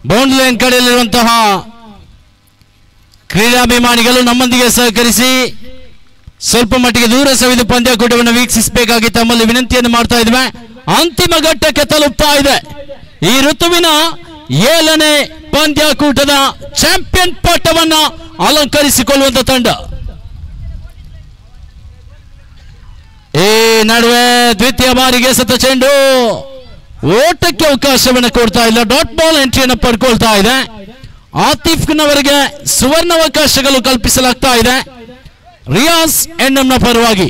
bound line ಕಡೆಯಲ್ಲಿರುವಂತಹ ಕ್ರೀಡಾಭಿಮಾನಿಗಳು ನಮ್ಮೊಂದಿಗೆ ಸಹಕರಿಸಿ ಸ್ವಲ್ಪ ಮಟ್ಟಿಗೆ ದೂರ ಸವಿದು ಪಂದ್ಯಾಕೂಟವನ್ನು ವೀಕ್ಷಿಸಬೇಕಾಗಿ ತಮ್ಮಲ್ಲಿ ವಿನಂತಿಯನ್ನು ಮಾಡ್ತಾ ಇದ್ವಿ ಅಂತಿಮ ಘಟ್ಟಕ್ಕೆ ತಲುಪ್ತಾ ಇದೆ ಈ ಋತುವಿನ ಏಳನೇ ಪಂದ್ಯಾಕೂಟದ ಚಾಂಪಿಯನ್ ಪಟ್ಟವನ್ನ ಅಲಂಕರಿಸಿಕೊಳ್ಳುವಂತ ತಂಡ ಈ ನಡುವೆ ದ್ವಿತೀಯ ಬಾರಿಗೆ ಸತ ಚೆಂಡು ಓಟಕ್ಕೆ ಅವಕಾಶವನ್ನು ಕೊಡ್ತಾ ಇಲ್ಲ ಡಾಟ್ ಬಾಲ್ ಎಂಟ್ರಿಯನ್ನು ಪಡ್ಕೊಳ್ತಾ ಇದೆ ಆತಿಫ್ನವರಿಗೆ ಸುವರ್ಣಾವಕಾಶಗಳು ಕಲ್ಪಿಸಲಾಗ್ತಾ ಇದೆ ರಿಯಾಸ್ ಎಣ್ಣಂನ ಪರವಾಗಿ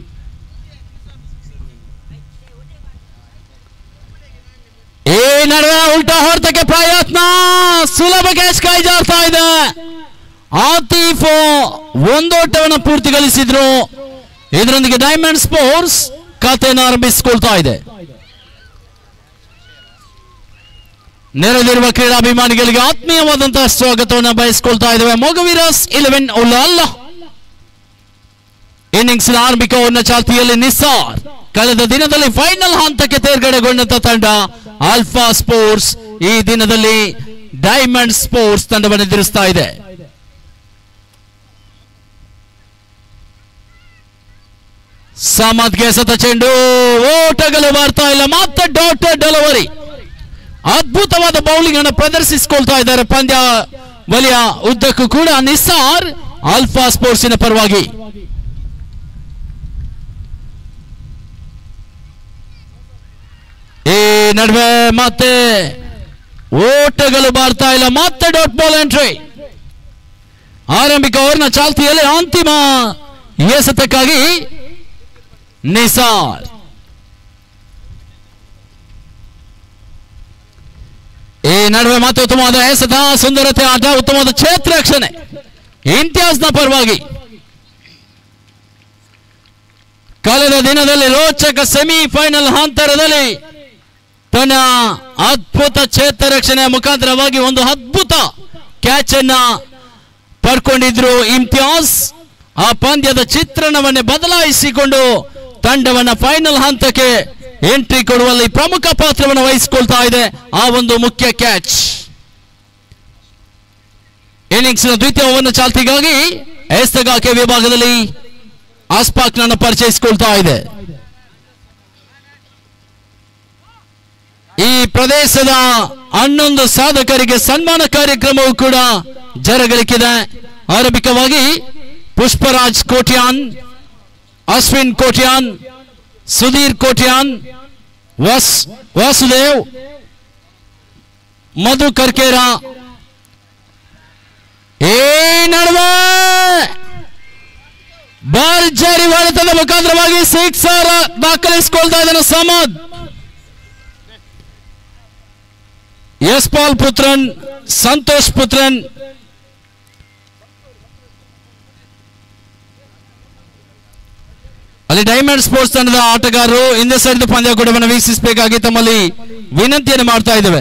ಈ ನಡುವೆ ಉಲ್ಟಾ ಹೊರತಕ್ಕೆ ಪ್ರಯತ್ನ ಸುಲಭ ಕ್ಯಾಚ್ ಕೈ ಜಾರ್ತಾ ಇದೆ ಆತಿಫ್ ಒಂದೋಟವನ್ನು ಪೂರ್ತಿಗೊಳಿಸಿದ್ರು ಇದರೊಂದಿಗೆ ಡೈಮಂಡ್ ಸ್ಪೋರ್ಟ್ಸ್ ಖಾತೆಯನ್ನು ಆರಂಭಿಸಿಕೊಳ್ತಾ ಇದೆ ನೆರೆದಿರುವ ಕ್ರೀಡಾಭಿಮಾನಿಗಳಿಗೆ ಆತ್ಮೀಯವಾದಂತಹ ಸ್ವಾಗತವನ್ನು ಬಯಸಿಕೊಳ್ತಾ ಇದ್ದೇವೆ ಮೊಗವಿರಸ್ ಇಲೆವೆನ್ ಉಲಾಲ್ ಇನ್ನಿಂಗ್ಸ್ ಆರಂಭಿಕವನ್ನ ಚಾಲ್ತಿಯಲ್ಲಿ ನಿಸ್ಸಾರ್ ಕಳೆದ ದಿನದಲ್ಲಿ ಫೈನಲ್ ಹಂತಕ್ಕೆ ತೇರ್ಗಡೆಗೊಂಡಂತ ತಂಡ ಆಲ್ಫಾ ಸ್ಪೋರ್ಟ್ಸ್ ಈ ದಿನದಲ್ಲಿ ಡೈಮಂಡ್ ಸ್ಪೋರ್ಟ್ಸ್ ತಂಡವನ್ನು ಎದುರಿಸ್ತಾ ಇದೆ ಸಮತ್ಗೆ ಸತ ಚೆಂಡು ಓಟಗಳು ಬರ್ತಾ ಇಲ್ಲ ಮತ್ತೆ ಡಾಟ್ ಡೆಲಿವರಿ ಅದ್ಭುತವಾದ ಬೌಲಿಂಗ್ ಅನ್ನು ಪ್ರದರ್ಶಿಸಿಕೊಳ್ತಾ ಇದ್ದಾರೆ ಪಂದ್ಯ ವಲಯ ಉದ್ದಕ್ಕೂ ಕೂಡ ನಿಸ್ಸಾರ್ ಆಲ್ಫಾ ಸ್ಪೋರ್ಟ್ಸಿನ ಪರವಾಗಿ ಈ ನಡುವೆ ಮತ್ತೆ ಓಟಗಳು ಬರ್ತಾ ಇಲ್ಲ ಮತ್ತೆ ಡಾಟ್ ಬಾಲ್ ಎಂಟ್ರಿ ಆರಂಭಿಕ ಓವರ್ನ ಚಾಲ್ತಿಯಲ್ಲಿ ಅಂತಿಮ ಎಸೆತಕ್ಕಾಗಿ ನಿಸಾರ್ ಈ ನಡುವೆ ಮತ್ತೆ ಉತ್ತಮವಾದ ಎಸೆತ ಸುಂದರತೆ ಆಟ ಉತ್ತಮವಾದ ಕ್ಷೇತ್ರ ರಕ್ಷಣೆ ಇಂತಿಯಾಜ್ನ ಪರವಾಗಿ ಕಳೆದ ದಿನದಲ್ಲಿ ರೋಚಕ ಸೆಮಿಫೈನಲ್ ಹಂತರದಲ್ಲಿ ತನ್ನ ಅದ್ಭುತ ಕ್ಷೇತ್ರ ರಕ್ಷಣೆಯ ಮುಖಾಂತರವಾಗಿ ಒಂದು ಅದ್ಭುತ ಕ್ಯಾಚ್ ಅನ್ನ ಪಡ್ಕೊಂಡಿದ್ರು ಇಮ್ತಿಯಾಸ್ ಆ ಪಂದ್ಯದ ಚಿತ್ರಣವನ್ನೇ ಬದಲಾಯಿಸಿಕೊಂಡು ತಂಡವನ್ನ ಫೈನಲ್ ಹಂತಕ್ಕೆ ಎಂಟ್ರಿ ಕೊಡುವಲ್ಲಿ ಪ್ರಮುಖ ಪಾತ್ರವನ್ನು ವಹಿಸಿಕೊಳ್ತಾ ಇದೆ ಆ ಒಂದು ಮುಖ್ಯ ಕ್ಯಾಚ್ ಇನ್ನಿಂಗ್ಸ್ ದ್ವಿತೀಯ ಓವರ್ನ ಚಾಲ್ತಿಗಾಗಿ ಎಸ್ತಗಾಕೆ ವಿಭಾಗದಲ್ಲಿ ಆಸ್ಪಾಕ್ ನನ್ನ ಪರಿಚಯಿಸಿಕೊಳ್ತಾ ಇದೆ ಈ ಪ್ರದೇಶದ ಹನ್ನೊಂದು ಸಾಧಕರಿಗೆ ಸನ್ಮಾನ ಕಾರ್ಯಕ್ರಮವು ಕೂಡ ಜರಗಲಿಕ್ಕಿದೆ ಆರಂಭಿಕವಾಗಿ ಪುಷ್ಪರಾಜ್ ಕೋಟ್ಯಾನ್ ಅಶ್ವಿನ್ ಕೋಟ್ಯಾನ್ ಸುಧೀರ್ ಕೋಟ್ಯಾನ್ ವಾಸ್ ವಾಸುದೇವ್ ಮಧು ಕರ್ಕೇರ ಏ ನಡುವೆ ಭರ್ಜರಿ ಹೊಡೆತದ ಮುಖಾಂತರವಾಗಿ ಸಿಕ್ಸರ್ ದಾಖಲಿಸಿಕೊಳ್ತಾ ಇದ್ದಾನೆ ಸಮದ್ ಯಶ್ಪಾಲ್ ಪುತ್ರನ್ ಸಂತೋಷ್ ಪುತ್ರನ್ ಅಲ್ಲಿ ಡೈಮಂಡ್ ಸ್ಪೋರ್ಟ್ಸ್ ತಂಡದ ಆಟಗಾರರು ಹಿಂದೆ ಸರಿದ ಪಂದ್ಯಾಕೂಟವನ್ನು ವೀಕ್ಷಿಸಬೇಕಾಗಿ ತಮ್ಮಲ್ಲಿ ವಿನಂತಿಯನ್ನು ಮಾಡ್ತಾ ಇದ್ದೇವೆ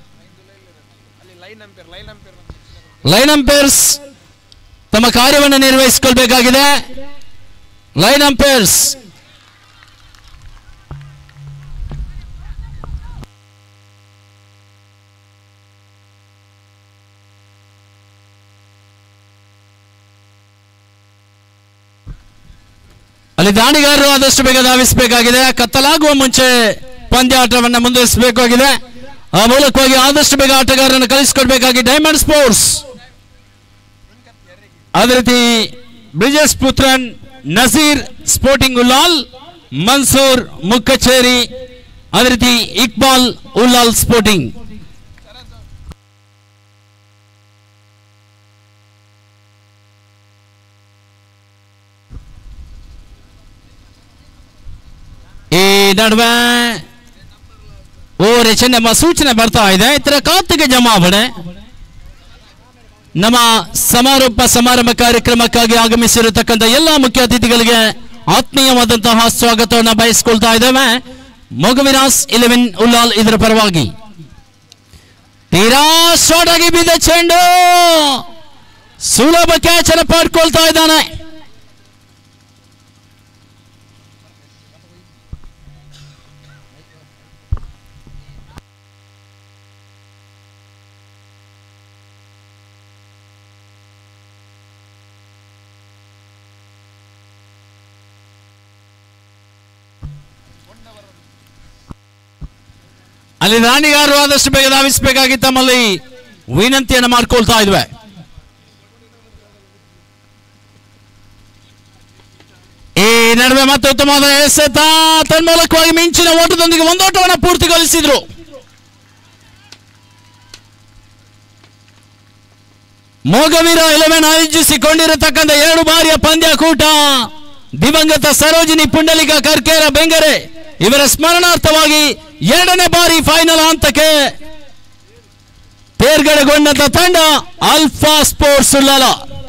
ಲೈನ್ ಅಂಪೇರ್ಸ್ ತಮ್ಮ ಕಾರ್ಯವನ್ನು ನಿರ್ವಹಿಸಿಕೊಳ್ಬೇಕಾಗಿದೆ ಲೈನ್ ಅಂಪೇರ್ಸ್ ಅಲ್ಲಿ ದಾಳಿಗಾರರು ಆದಷ್ಟು ಬೇಗ ಧಾವಿಸಬೇಕಾಗಿದೆ ಕತ್ತಲಾಗುವ ಮುಂಚೆ ಪಂದ್ಯಾಟವನ್ನು ಮುಂದುವರಿಸಬೇಕಾಗಿದೆ ಆ ಮೂಲಕವಾಗಿ ಆದಷ್ಟು ಬೇಗ ಆಟಗಾರರನ್ನು ಕಳಿಸಿಕೊಡ್ಬೇಕಾಗಿ ಡೈಮಂಡ್ ಸ್ಪೋರ್ಟ್ಸ್ ಅದೇ ರೀತಿ ಬ್ರಿಜೇಶ್ ಪುತ್ರನ್ ನಸೀರ್ ಸ್ಪೋರ್ಟಿಂಗ್ ಉಲ್ಲಾಲ್ ಮನ್ಸೂರ್ ಮುಕ್ಕಚೇರಿ ಅದೇ ರೀತಿ ಇಕ್ಬಾಲ್ ಉಲ್ಲಾಲ್ ಸ್ಪೋರ್ಟಿಂಗ್ ಈ ನಡುವೆ ಓರೆ ಚೆನ್ನಮ್ಮ ಸೂಚನೆ ಬರ್ತಾ ಇದೆ ಇತರ ಖಾತೆಗೆ ಜಮಾವಣೆ ನಮ್ಮ ಸಮಾರೋಪ ಸಮಾರಂಭ ಕಾರ್ಯಕ್ರಮಕ್ಕಾಗಿ ಆಗಮಿಸಿರತಕ್ಕಂಥ ಎಲ್ಲ ಮುಖ್ಯ ಅತಿಥಿಗಳಿಗೆ ಆತ್ಮೀಯವಾದಂತಹ ಸ್ವಾಗತವನ್ನು ಬಯಸಿಕೊಳ್ತಾ ಇದ್ದೇವೆ ಮೊಗವಿರಾಸ್ ಇಲೆವೆನ್ ಉಲ್ಲಾಲ್ ಇದರ ಪರವಾಗಿ ತೀರಾ ಶಾರ್ಟ್ ಆಗಿ ಬಿದ್ದ ಚೆಂಡು ಸುಲಭ ಕ್ಯಾಚ್ ಅನ್ನು ಪಡ್ಕೊಳ್ತಾ ಇದ್ದಾನೆ ಅಲ್ಲಿ ರಾಣಿಗಾರರು ಆದಷ್ಟು ಬೇಗ ಧಾವಿಸಬೇಕಾಗಿ ತಮ್ಮಲ್ಲಿ ವಿನಂತಿಯನ್ನು ಮಾಡ್ಕೊಳ್ತಾ ಇದ್ವಿ ಈ ನಡುವೆ ಮತ್ತೆ ಉತ್ತಮವಾದ ಎಸೆತ ತನ್ಮೂಲಕವಾಗಿ ಮಿಂಚಿನ ಓಟದೊಂದಿಗೆ ಒಂದೋಟವನ್ನು ಪೂರ್ತಿಗೊಳಿಸಿದ್ರು ಮೋಗವೀರ ಎಲೆವೆನ್ ಆಯೋಜಿಸಿಕೊಂಡಿರತಕ್ಕಂಥ ಎರಡು ಬಾರಿಯ ಪಂದ್ಯಕೂಟ ದಿವಂಗತ ಸರೋಜಿನಿ ಪುಂಡಲಿಕ ಕರ್ಕೇರ ಬೆಂಗರೆ ಇವರ ಸ್ಮರಣಾರ್ಥವಾಗಿ ಎರಡನೇ ಬಾರಿ ಫೈನಲ್ ಹಂತಕ್ಕೆ ತೇರ್ಗಡೆಗೊಂಡಂತ ತಂಡ ಆಲ್ಫಾ ಸ್ಪೋರ್ಟ್ಸ್ ಉಳ್ಳಾಲ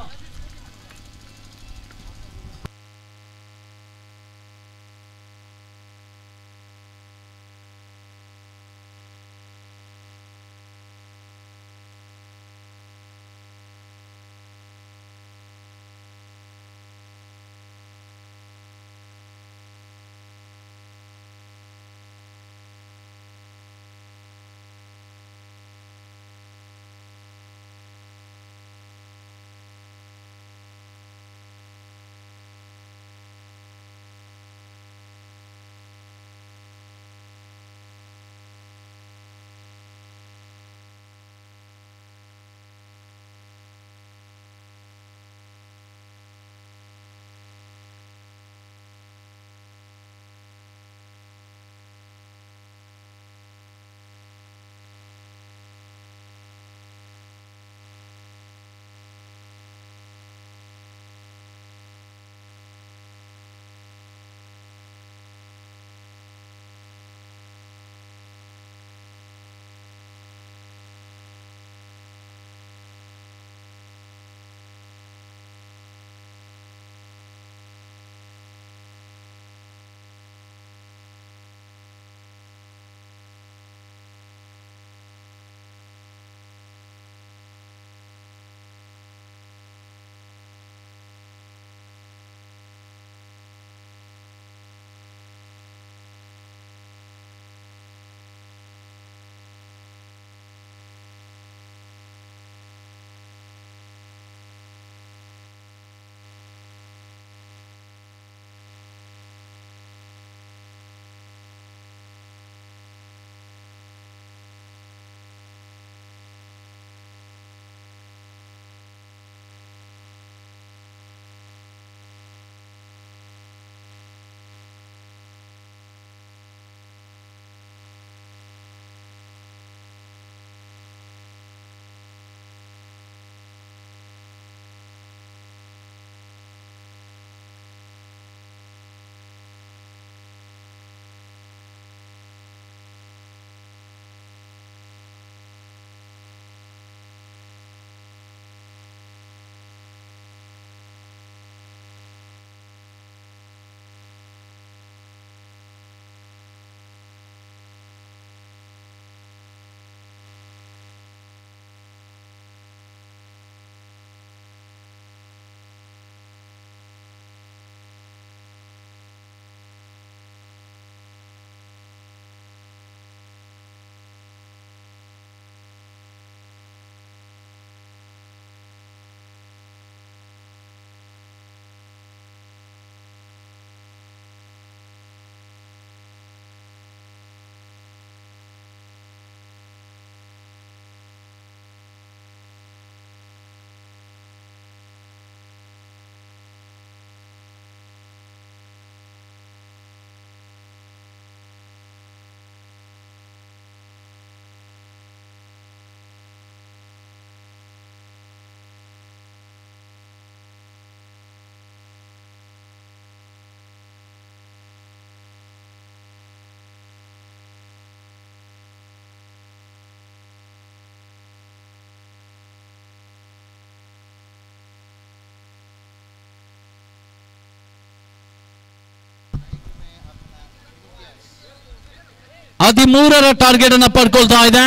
ಹದಿಮೂರರ ಟಾರ್ಗೆಟ್ ಅನ್ನ ಪಡ್ಕೊಳ್ತಾ ಇದೆ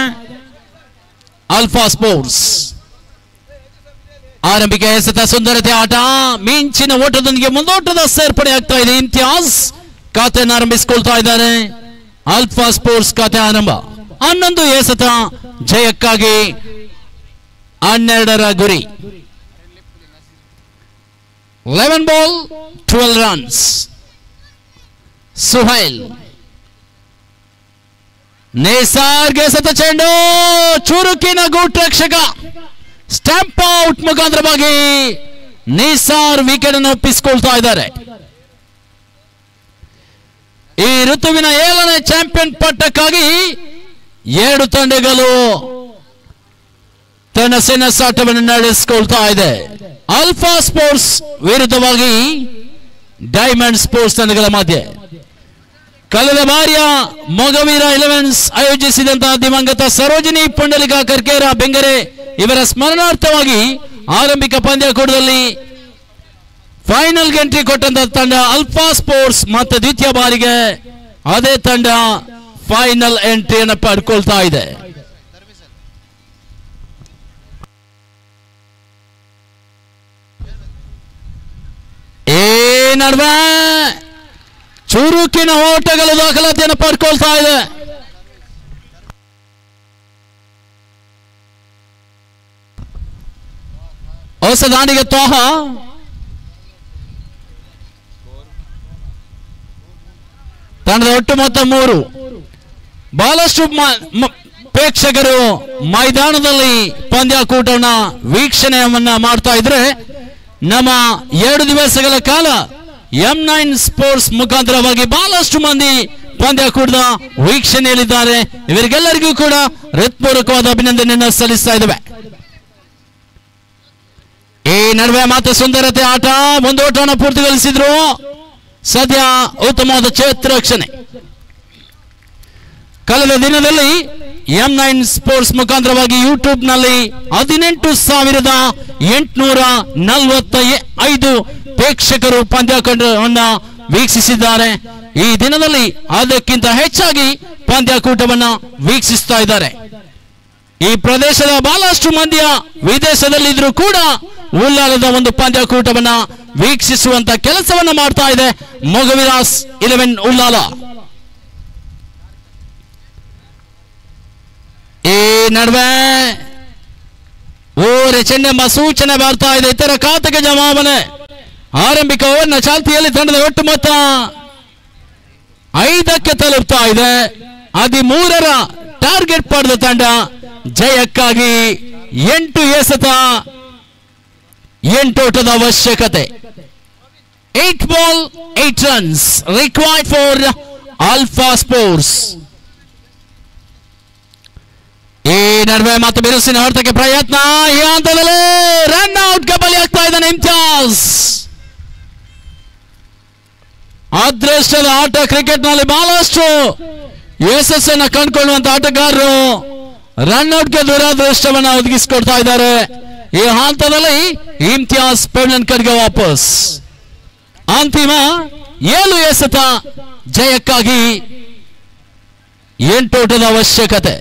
ಆಲ್ಫಾ ಸ್ಪೋರ್ಟ್ಸ್ ಆರಂಭಿಕ ಎಸೆತ ಸುಂದರತೆ ಆಟ ಮಿಂಚಿನ ಓಟದೊಂದಿಗೆ ಮುಂದೋಟದ ಸೇರ್ಪಡೆ ಆಗ್ತಾ ಇದೆ ಇಂತಿಯಾಸ್ ಖಾತೆಯನ್ನು ಆರಂಭಿಸಿಕೊಳ್ತಾ ಇದ್ದಾರೆ ಆಲ್ಫಾ ಸ್ಪೋರ್ಟ್ಸ್ ಖಾತೆ ಆರಂಭ ಹನ್ನೊಂದು ಎಸೆತ ಜಯಕ್ಕಾಗಿ ಹನ್ನೆರಡರ ಗುರಿ eleven ball twelve runs Suhail ನೇಸಾರ್ಗೆ ಸತ ಚೆಂಡು ಚುರುಕಿನ ಗೂಟ್ ರಕ್ಷಕ ಸ್ಟ್ಯಾಂಪ್ ಔಟ್ ಮುಖಾಂತರವಾಗಿ ನಿಸಾರ್ ವಿಕೆಟ್ ಅನ್ನು ಒಪ್ಪಿಸಿಕೊಳ್ತಾ ಇದ್ದಾರೆ ಈ ಋತುವಿನ ಏಳನೇ ಚಾಂಪಿಯನ್ ಪಟ್ಟಕ್ಕಾಗಿ ಎರಡು ತಂಡಗಳು ತನ್ನ ಸೆಣಸಾಟವನ್ನು ನಡೆಸಿಕೊಳ್ತಾ ಇದೆ ಅಲ್ಫಾ ಸ್ಪೋರ್ಟ್ಸ್ ವಿರುದ್ಧವಾಗಿ ಡೈಮಂಡ್ ಸ್ಪೋರ್ಟ್ಸ್ ತಂಡಗಳ ಮಧ್ಯೆ ಕಳೆದ ಬಾರಿಯ ಮೊಗವೀರ ಇಲೆವೆನ್ಸ್ ಆಯೋಜಿಸಿದಂತಹ ದಿವಂಗತ ಸರೋಜಿನಿ ಪುಂಡಲಿಕ ಕರ್ಕೇರ ಬೆಂಗರೆ ಇವರ ಸ್ಮರಣಾರ್ಥವಾಗಿ ಆರಂಭಿಕ ಪಂದ್ಯಕೂಟದಲ್ಲಿ ಫೈನಲ್ ಎಂಟ್ರಿ ಕೊಟ್ಟಂತ ತಂಡ ಅಲ್ಫಾ ಸ್ಪೋರ್ಟ್ಸ್ ಮತ್ತೆ ದ್ವಿತೀಯ ಬಾರಿಗೆ ಅದೇ ತಂಡ ಫೈನಲ್ ಎಂಟ್ರಿಯನ್ನು ಪಡ್ಕೊಳ್ತಾ ಇದೆ ಏ ನಡುವೆ ಚುರುಕಿನ ಓಟಗಳು ದಾಖಲಾತಿಯನ್ನು ಪಡ್ಕೊಳ್ತಾ ಇದೆ ಹೊಸ ದಾಂಡಿಗೆ ತೋಹ ತಂಡದ ಒಟ್ಟು ಮೊತ್ತ ಮೂರು ಬಹಳಷ್ಟು ಮ- ಮ- ಪ್ರೇಕ್ಷಕರು ಮೈದಾನದಲ್ಲಿ ಪಂದ್ಯಾಕೂಟವನ್ನ ವೀಕ್ಷಣೆಯನ್ನ ಮಾಡ್ತಾ ಇದ್ರೆ ನಮ್ಮ ಎರಡು ದಿವಸಗಳ ಕಾಲ ಎಂ ನೈನ್ ಸ್ಪೋರ್ಟ್ಸ್ ಮುಖಾಂತರವಾಗಿ ಬಹಳಷ್ಟು ಮಂದಿ ಪಂದ್ಯಾಕೂಟದ ವೀಕ್ಷಣೆಯಲ್ಲಿದ್ದಾರೆ ಇವರಿಗೆಲ್ಲರಿಗೂ ಕೂಡ ಹೃತ್ಪೂರ್ವಕವಾದ ಅಭಿನಂದನೆಯನ್ನು ಸಲ್ಲಿಸ್ತಾ ಇದ್ದೇವೆ ಈ ನಡುವೆ ಮಾತ್ರ ಸುಂದರತೆ ಆಟ ಒಂದು ಓಟವನ್ನು ಪೂರ್ತಿಗೊಳಿಸಿದ್ರು ಸದ್ಯ ಉತ್ತಮವಾದ ಕ್ಷೇತ್ರರಕ್ಷಣೆ ಕಳೆದ ದಿನದಲ್ಲಿ ಎಂ ನೈನ್ ಸ್ಪೋರ್ಟ್ಸ್ ಮುಖಾಂತರವಾಗಿ ಯೂಟ್ಯೂಬ್ ನಲ್ಲಿ ಹದಿನೆಂಟು ಸಾವಿರದ ಎಂಟುನೂರ ನಲವತ್ತ ಎ- ಐದು ಪ್ರೇಕ್ಷಕರು ಪಂದ್ಯಾಕೂಟವನ್ನ ವೀಕ್ಷಿಸಿದ್ದಾರೆ ಈ ದಿನದಲ್ಲಿ ಅದಕ್ಕಿಂತ ಹೆಚ್ಚಾಗಿ ಪಂದ್ಯಾಕೂಟವನ್ನ ವೀಕ್ಷಿಸ್ತಾ ಇದ್ದಾರೆ ಈ ಪ್ರದೇಶದ ಬಹಳಷ್ಟು ಮಂದಿಯ ವಿದೇಶದಲ್ಲಿದ್ರೂ ಕೂಡ ಉಲ್ಲಾಲದ ಒಂದು ಪಂದ್ಯಾಕೂಟವನ್ನ ವೀಕ್ಷಿಸುವಂತ ಕೆಲಸವನ್ನ ಮಾಡ್ತಾ ಇದೆ ಮೊಗವಿಲಾಸ್ ಇಲೆವೆನ್ ಉಲ್ಲಾಲ ಈ ನಡುವೆ ಓರೆ ಚೆಂಡೆಂಬ ಸೂಚನೆ ಬರ್ತಾ ಇದೆ ಇತರ ಖಾತೆಗೆ ಜಮಾವಣೆ ಆರಂಭಿಕ ಓವರ್ನ ಚಾಲ್ತಿಯಲ್ಲಿ ತಂಡದ ಒಟ್ಟು ಮೊತ್ತ ಐದಕ್ಕೆ ತಲುಪ್ತಾ ಇದೆ ಹದಿಮೂರರ ಟಾರ್ಗೆಟ್ ಪಡೆದ ತಂಡ ಜಯಕ್ಕಾಗಿ ಎಂಟು ಎಸೆತ ಎಂಟೋಟದ ಅವಶ್ಯಕತೆ eight ball eight runs required for alpha sports ಈ ನಡುವೆ ಮತ್ತೆ ಬಿರುಸಿನ ಹೊರತಕ್ಕೆ ಪ್ರಯತ್ನ ಈ ಹಂತದಲ್ಲಿ ರನ್ ಔಟ್ ಬಲಿ ಆಗ್ತಾ ಇದ್ದಾನೆ ಇಮ್ತಿಯಾಸ್ ಅದೃಷ್ಟದ ಆಟ ಕ್ರಿಕೆಟ್ ನಲ್ಲಿ ಬಹಳಷ್ಟು ಯಶಸ್ಸನ್ನ ಕಂಡುಕೊಳ್ಳುವಂತ ಆಟಗಾರರು ರನ್ ಔಟ್ಗೆ ದುರಾದೃಷ್ಟವನ್ನ ಒದಗಿಸಿಕೊಡ್ತಾ ಇದ್ದಾರೆ ಈ ಹಂತದಲ್ಲಿ ಇಮ್ತಿಯಾಸ್ ಪೆವ್ಲನ್ ಕಡ್ಗೆ ವಾಪಸ್ ಅಂತಿಮ ಏಳು ಎಸೆತ ಜಯಕ್ಕಾಗಿ ಎಂಟೋಟದ ಅವಶ್ಯಕತೆ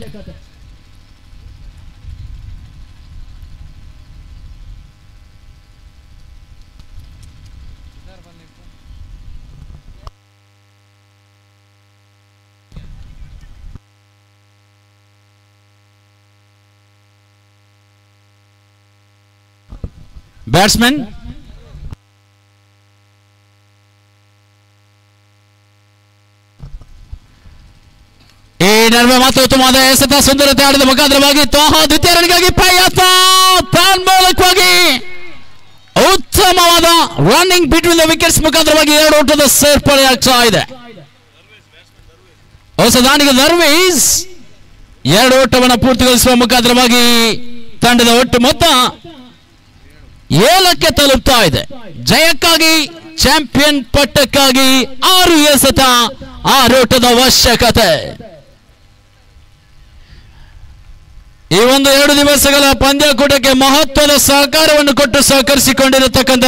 ಬ್ಯಾಟ್ಸ್ಮನ್ ಈ ನಡುವೆ ಮಾತ್ರ ಉತ್ತಮವಾದ ಎಸೆತ ಸುಂದರತೆ ಆಡಿದ ಮುಖಾಂತರವಾಗಿ ತೋಹ ದ್ವಿತೀಯ ರನ್ಗಾಗಿ ಪ್ರಯತ್ನ ಮೂಲಕವಾಗಿ ಉತ್ತಮವಾದ ರನ್ನಿಂಗ್ ಬಿಟ್ವೀನ್ ದ ವಿಕೆಟ್ಸ್ ಮುಖಾಂತರವಾಗಿ ಎರಡು ಓಟದ ಸೇರ್ಪಡೆ ಆಗ್ತಾ ಇದೆ ಹೊಸ ದಾನಿಗೆ ದರ್ವೀಸ್ ಎರಡು ಓಟವನ್ನು ಪೂರ್ತಿಗೊಳಿಸುವ ಮುಖಾಂತರವಾಗಿ ತಂಡದ ಒಟ್ಟು ಮೊತ್ತ ಏಳಕ್ಕೆ ತಲುಪ್ತಾ ಇದೆ ಜಯಕ್ಕಾಗಿ ಚಾಂಪಿಯನ್ ಪಟ್ಟಕ್ಕಾಗಿ ಆರು ಎಸೆತ ಆರೋಟದ ಅವಶ್ಯಕತೆ ಈ ಒಂದು ಎರಡು ದಿವಸಗಳ ಪಂದ್ಯಾಕೂಟಕ್ಕೆ ಮಹತ್ವದ ಸಹಕಾರವನ್ನು ಕೊಟ್ಟು ಸಹಕರಿಸಿಕೊಂಡಿರತಕ್ಕಂಥ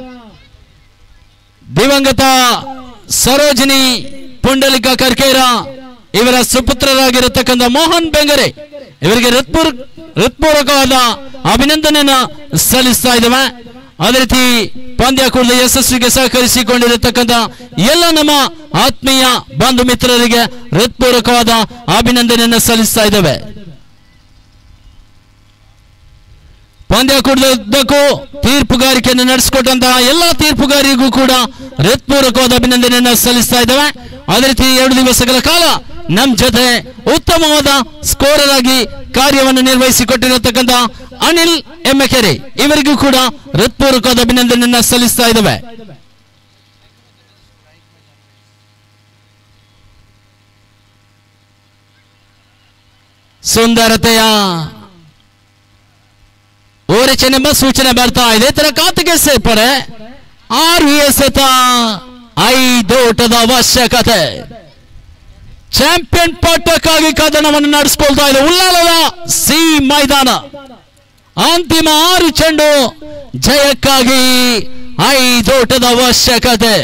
ದಿವಂಗತ ಸರೋಜಿನಿ ಪುಂಡಲಿಕ ಕರ್ಕೇರ ಇವರ ಸುಪುತ್ರರಾಗಿರತಕ್ಕಂಥ ಮೋಹನ್ ಬೆಂಗರೆ ಇವರಿಗೆ ಹೃತ್ಪೂರ್ ಹೃತ್ಪೂರ್ವಕವಾದ ಅಭಿನಂದನೆಯನ್ನ ಸಲ್ಲಿಸ್ತಾ ಇದ್ದೇವೆ ಅದೇ ರೀತಿ ಪಂದ್ಯಾಕೂಟದ ಯಶಸ್ವಿಗೆ ಸಹಕರಿಸಿಕೊಂಡಿರತಕ್ಕಂಥ ಎಲ್ಲ ನಮ್ಮ ಆತ್ಮೀಯ ಬಂಧು ಮಿತ್ರರಿಗೆ ಹೃತ್ಪೂರ್ವಕವಾದ ಅಭಿನಂದನೆಯನ್ನ ಸಲ್ಲಿಸ್ತಾ ಇದ್ದೇವೆ ಪಂದ್ಯಾಕೂಟದಕ್ಕೂ ತೀರ್ಪುಗಾರಿಕೆಯನ್ನು ನಡೆಸಿಕೊಟ್ಟಂತಹ ಎಲ್ಲಾ ತೀರ್ಪುಗಾರಿಗೂ ಕೂಡ ಹೃತ್ಪೂರ್ವಕವಾದ ಅಭಿನಂದನೆಯನ್ನು ಸಲ್ಲಿಸ್ತಾ ಇದ್ದೇವೆ ಅದೇ ರೀತಿ ಎರಡು ದಿವಸಗಳ ಕಾಲ ನಮ್ ಜೊತೆ ಉತ್ತಮವಾದ ಸ್ಕೋರರ್ ಆಗಿ ಕಾರ್ಯವನ್ನು ನಿರ್ವಹಿಸಿಕೊಟ್ಟಿರತಕ್ಕಂತ ಅನಿಲ್ ಎಮ್ಮೆಕೆರೆ ಇವರಿಗೂ ಕೂಡ ಹೃತ್ಪೂರ್ವಕವಾದ ಅಭಿನಂದನೆಯನ್ನ ಸಲ್ಲಿಸ್ತಾ ಇದ್ದೇವೆ ಸುಂದರತೆಯ ಓರೆಚನೆಂಬ ಸೂಚನೆ ಬರ್ತಾ ಇದೆ ತರ ಖಾತೆಗೆ ಸೇರ್ಪಡೆ ಆರು ಎಸೆತ ಐದೋಟದ ಅವಶ್ಯಕತೆ ಚಾಂಪಿಯನ್ ಪಟ್ಟಕ್ಕಾಗಿ ಕದನವನ್ನು ನಡೆಸ್ಕೊಳ್ತಾ ಇದೆ ಉಲ್ಲಾಲದ ಸಿ ಮೈದಾನ ಅಂತಿಮ ಆರು ಚೆಂಡು ಜಯಕ್ಕಾಗಿ ಐದೋಟದ ಅವಶ್ಯಕತೆ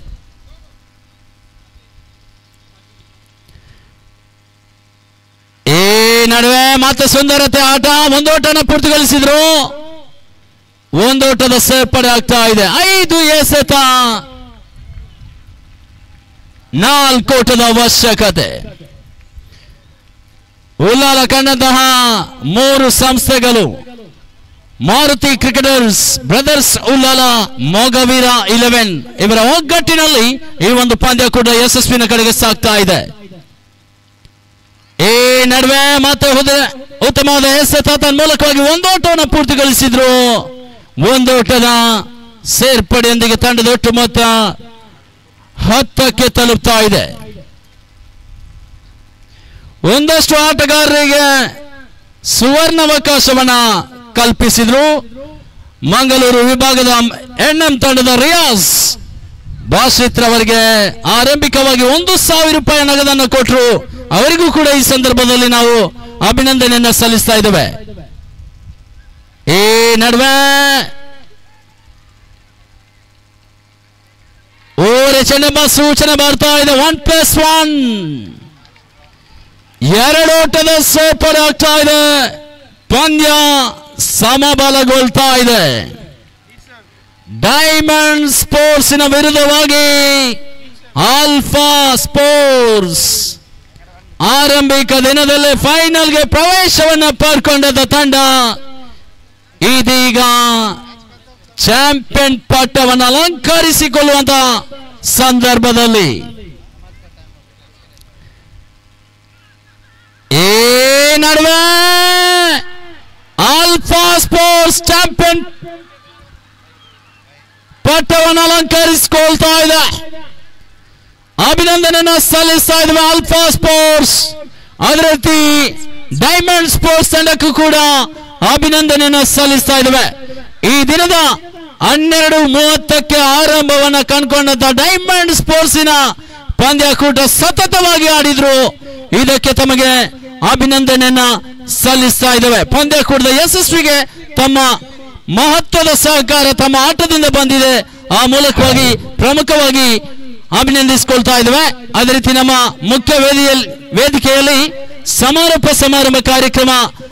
ಈ ನಡುವೆ ಮತ್ತೆ ಸುಂದರತೆ ಆಟ ಒಂದೋಟನ ಪೂರ್ತಿಗೊಳಿಸಿದ್ರು ಒಂದೋಟದ ಸೇರ್ಪಡೆ ಆಗ್ತಾ ಇದೆ ಐದು ಎಸೆತ ನಾಲ್ಕೋಟದ ಅವಶ್ಯಕತೆ ಉಲ್ಲಾಲ ಕಂಡಂತಹ ಮೂರು ಸಂಸ್ಥೆಗಳು Maruti cricketers brothers Ullal Mogaveera eleven ಇವರ ಒಗ್ಗಟ್ಟಿನಲ್ಲಿ ಈ ಒಂದು ಪಂದ್ಯ ಕೂಡ ಯಶಸ್ವಿನ ಕಡೆಗೆ ಸಾಗ್ತಾ ಇದೆ ಈ ನಡುವೆ ಮತ್ತೆ ಹುದ- ಉತ್ತಮವಾದ ಎಸೆತ ಮೂಲಕವಾಗಿ ಒಂದೋಟವನ್ನು ಪೂರ್ತಿಗೊಳಿಸಿದ್ರು ಒಂದೋಟದ ಸೇರ್ಪಡೆಯೊಂದಿಗೆ ತಂಡದ ಒಟ್ಟು ಮೊತ್ತ ಹತ್ತಕ್ಕೆ ತಲುಪ್ತಾ ಇದೆ ಒಂದಷ್ಟು ಆಟಗಾರರಿಗೆ ಸುವರ್ಣಾವಕಾಶವನ್ನ ಕಲ್ಪಿಸಿದ್ರು ಮಂಗಳೂರು ವಿಭಾಗದ ಎನ್ಎಂ ತಂಡದ ರಿಯಾಜ್ ಬಾಸಿತ್ ರವರಿಗೆ ಆರಂಭಿಕವಾಗಿ ಒಂದು ಸಾವಿರ ರೂಪಾಯಿ ನಗದನ್ನು ಕೊಟ್ಟರು ಅವರಿಗೂ ಕೂಡ ಈ ಸಂದರ್ಭದಲ್ಲಿ ನಾವು ಅಭಿನಂದನೆಯನ್ನ ಸಲ್ಲಿಸ್ತಾ ಇದ್ದೇವೆ ಈ ನಡುವೆ ಓರೆ ಚೆನ್ನಮ್ಮ ಸೂಚನೆ ಬರ್ತಾ ಇದೆ ಒನ್ ಪ್ಲಸ್ ಒನ್ ಎರಡು ಓಟದ ಸೂಪರ್ ಆಗ್ತಾ ಇದೆ ಪಂದ್ಯ ಸಮಬಲಗೊಳ್ತಾ ಇದೆ ಡೈಮಂಡ್ ಸ್ಪೋರ್ಟ್ಸಿನ ವಿರುದ್ಧವಾಗಿ ಆಲ್ಫಾ ಸ್ಪೋರ್ಟ್ಸ್ ಆರಂಭಿಕ ದಿನದಲ್ಲಿ ಫೈನಲ್ಗೆ ಪ್ರವೇಶವನ್ನ ಪಡ್ಕೊಂಡದ ತಂಡ ಇದೀಗ ಚಾಂಪಿಯನ್ ಪಟ್ಟವನ್ನು ಅಲಂಕರಿಸಿಕೊಳ್ಳುವಂತ ಸಂದರ್ಭದಲ್ಲಿ ಈ ನಡುವೆ ಆಲ್ಫಾ ಸ್ಪೋರ್ಟ್ಸ್ ಚಾಂಪಿಯನ್ ಪಟ್ಟವನ್ನು ಅಲಂಕರಿಸಿಕೊಳ್ತಾ ಇದೆ ಅಭಿನಂದನೆಯನ್ನ ಸಲ್ಲಿಸ್ತಾ ಇದ್ವಿ ಆಲ್ಫಾ ಸ್ಪೋರ್ಟ್ಸ್ ಅದೇ ರೀತಿ ಡೈಮಂಡ್ ಸ್ಪೋರ್ಟ್ಸ್ ತಂಡಕ್ಕೂ ಕೂಡ ಅಭಿನಂದನೆಯನ್ನ ಸಲ್ಲಿಸ್ತಾ ಇದ್ದೇವೆ ಈ ದಿನದ ಹನ್ನೆರಡು ಮೂವತ್ತಕ್ಕೆ ಆರಂಭವನ್ನ ಕಂಡುಕೊಂಡಂತ ಡೈಮಂಡ್ ಸ್ಪೋರ್ಟ್ಸಿನ ಪಂದ್ಯಾಕೂಟ ಸತತವಾಗಿ ಆಡಿದ್ರು ಇದಕ್ಕೆ ತಮಗೆ ಅಭಿನಂದನೆಯನ್ನ ಸಲ್ಲಿಸ್ತಾ ಇದ್ದೇವೆ ಪಂದ್ಯಾಕೂಟದ ಯಶಸ್ವಿಗೆ ತಮ್ಮ ಮಹತ್ವದ ಸಹಕಾರ ತಮ್ಮ ಆಟದಿಂದ ಬಂದಿದೆ ಆ ಮೂಲಕವಾಗಿ ಪ್ರಮುಖವಾಗಿ ಅಭಿನಂದಿಸಿಕೊಳ್ತಾ ಇದ್ದೇವೆ ಅದೇ ರೀತಿ ನಮ್ಮ ಮುಖ್ಯ ವೇದಿಯಲ್ಲಿ ವೇದಿಕೆಯಲ್ಲಿ ಸಮಾರೋಪ ಸಮಾರಂಭ ಕಾರ್ಯಕ್ರಮ